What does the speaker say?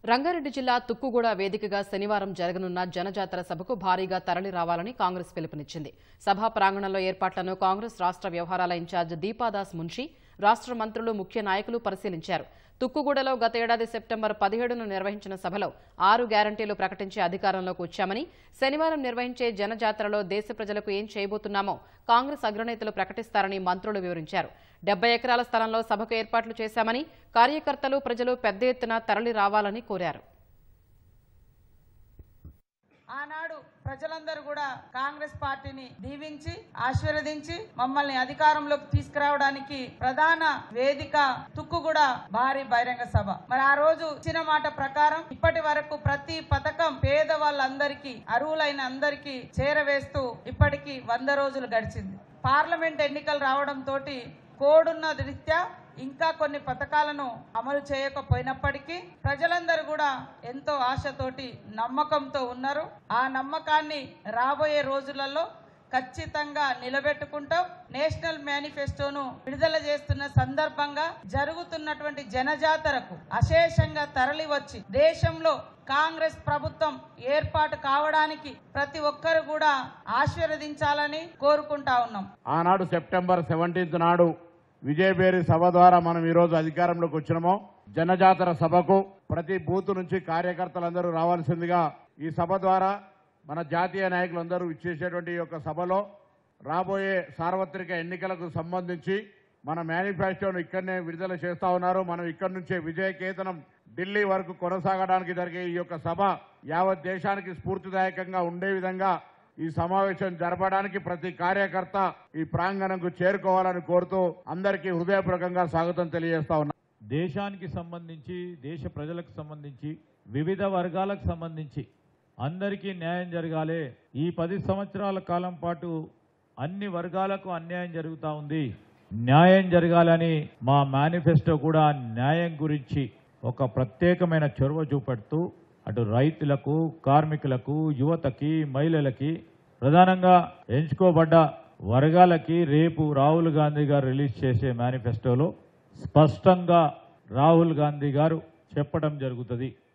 రంగారెడ్డి జిల్లా తుక్కుగూడ వేదికగా శనివారం జరగనున్న జనజాతర సభకు భారీగా తరలి రావాలని కాంగ్రెస్ పిలుపునిచ్చింది సభా ప్రాంగణంలో ఏర్పాట్లను కాంగ్రెస్ రాష్ట్ర వ్యవహారాల ఇన్ఛార్జ్ దీపాదాస్ మున్షి రాష్ట్ర మంత్రులు ముఖ్య నాయకులు పరిశీలించారు తుక్కుగూడలో గత ఏడాది సెప్టెంబర్ పదిహేడును నిర్వహించిన సభలో ఆరు గ్యారంటీలు ప్రకటించి అధికారంలోకి వచ్చామని శనివారం నిర్వహించే జనజాతరలో దేశ ప్రజలకు ఏం చేయబోతున్నామో కాంగ్రెస్ అగ్రనేతలు ప్రకటిస్తారని మంత్రులు వివరించారు డెబ్బై ఎకరాల స్థలంలో సభకు ఏర్పాట్లు చేశామని కార్యకర్తలు ప్రజలు పెద్ద ఎత్తున తరలి రావాలని కోరారు ఆనాడు ప్రజలందరూ కూడా కాంగ్రెస్ పార్టీని దీవించి ఆశీర్వదించి మమ్మల్ని అధికారంలోకి తీసుకురావడానికి ప్రధాన వేదిక తుక్కుగూడ భారీ బహిరంగ సభ మరి ఆ రోజు ఇచ్చిన మాట ప్రకారం ఇప్పటి వరకు ప్రతి పథకం పేద వాళ్ళందరికీ అర్హులైన అందరికీ చేరవేస్తూ ఇప్పటికి వంద రోజులు గడిచింది పార్లమెంట్ ఎన్నికలు రావడం తోటి కోడున్న రీత్యా ఇంకా కొన్ని పథకాలను అమలు చేయకపోయినప్పటికీ ప్రజలందరూ కూడా ఎంతో ఆశతోటి నమ్మకంతో ఉన్నారు ఆ నమ్మకాన్ని రాబోయే రోజులలో ఖచ్చితంగా నిలబెట్టుకుంటాం నేషనల్ మేనిఫెస్టోను విడుదల చేస్తున్న సందర్భంగా జరుగుతున్నటువంటి జనజాతరకు అశేషంగా తరలి వచ్చి దేశంలో కాంగ్రెస్ ప్రభుత్వం ఏర్పాటు కావడానికి ప్రతి ఒక్కరు కూడా ఆశీర్వదించాలని కోరుకుంటా ఉన్నాం ఆనాడు సెప్టెంబర్ సెవెంటీన్త్ నాడు విజయబేరి సభ ద్వారా మనం ఈరోజు అధికారంలోకి వచ్చినామో జనజాతర సభకు ప్రతి బూత్ నుంచి కార్యకర్తలందరూ రావాల్సిందిగా ఈ సభ ద్వారా మన జాతీయ నాయకులందరూ ఇచ్చేసేటువంటి ఈ యొక్క సభలో రాబోయే సార్వత్రిక ఎన్నికలకు సంబంధించి మన మేనిఫెస్టోను ఇక్కడనే విడుదల చేస్తా ఉన్నారు మనం ఇక్కడి నుంచే విజయకేతనం ఢిల్లీ వరకు కొనసాగడానికి జరిగే ఈ యొక్క సభ యావత్ దేశానికి స్ఫూర్తిదాయకంగా ఉండే విధంగా ఈ సమావేశం జరపడానికి ప్రతి కార్యకర్త ఈ ప్రాంగణంకు చేరుకోవాలని కోరుతూ అందరికీ హృదయపూర్వకంగా స్వాగతం తెలియజేస్తా ఉన్నా దేశానికి సంబంధించి దేశ ప్రజలకు సంబంధించి వివిధ వర్గాలకు సంబంధించి అందరికీ న్యాయం జరగాలి ఈ పది సంవత్సరాల కాలం పాటు అన్ని వర్గాలకు అన్యాయం జరుగుతూ ఉంది న్యాయం జరగాలని మా మేనిఫెస్టో కూడా న్యాయం గురించి ఒక ప్రత్యేకమైన చొరవ చూపెడుతూ అటు రైతులకు కార్మికులకు యువతకి మహిళలకి ప్రధానంగా ఎంచుకోబడ్డ వర్గాలకి రేపు రాహుల్ గాంధీ గారు రిలీజ్ చేసే మేనిఫెస్టోలో స్పష్టంగా రాహుల్ గాంధీ గారు చెప్పడం జరుగుతుంది